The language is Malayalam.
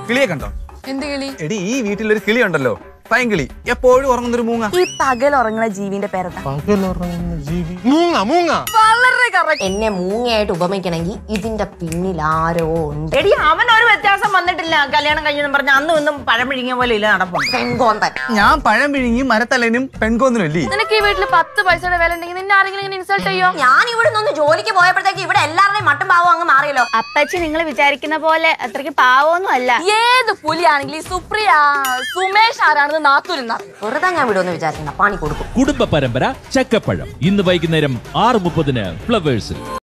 കിളിയെ കണ്ടോ എന്ത് കിളി എടി ഈ വീട്ടിലൊരു കിളി ഉണ്ടല്ലോ പൈങ്കിളി എപ്പോഴും ഉറങ്ങുന്നൊരു മൂങ്ങ ഈ പകൽ ഉറങ്ങുന്ന ജീവിന്റെ പേരെന്താ പകലുറങ്ങുന്ന ജീവി മൂങ്ങ മൂങ്ങ വളരെ കറക്റ്റ് എന്നെ മൂങ്ങയായിട്ട് ഉപമിക്കണമെങ്കിൽ ഇതിന്റെ പിന്നിൽ ആരോ ഉണ്ട് എടി അവൻ ഒരു വ്യത്യാസം വന്നിട്ടില്ല കല്യാണം കഴിഞ്ഞെന്ന് പറഞ്ഞ അന്നും ഇന്നും പഴം പിഴിങ്ങിയ പോലെ ഇല്ല നടപ്പുണ്ട് പെങ്കോന്തൻ ഞാൻ പഴം വിഴുങ്ങി മരത്തലേനും പെൺകോന്നിനും അല്ലേ നിനക്ക് ഈ വീട്ടിൽ പത്ത് പൈസയുടെ വില ഉണ്ടെങ്കിൽ നിന്നെ ആരെങ്കിലും ഇങ്ങനെ ഇൻസൾട്ട് ചെയ്യോ ഞാൻ ഇവിടെ നിന്ന് ജോലിക്ക് പോയപ്പോഴത്തേക്ക് ഇവിടെ എല്ലാവരുടെയും മട്ടും പാവം അങ്ങ് മാറിയല്ലോ അപ്പച്ചി നിങ്ങൾ വിചാരിക്കുന്ന പോലെ അത്രയ്ക്ക് പാവമൊന്നും അല്ല ഏത് പുലിയാണെങ്കിൽ ഈ സുപ്രിയ സുമേഷ് ആരാണെന്ന് നാത്തൂരുന്ന വെറുതെ ഞാൻ വിടുമെന്ന് വിചാരിക്കുന്ന പണി കൊടുക്കും കുടുംബ പരമ്പര ചക്കപ്പഴം ഇന്ന് വൈകുന്നേരം ആറ് മുപ്പതിന് ഫ്ലവേഴ്സിൽ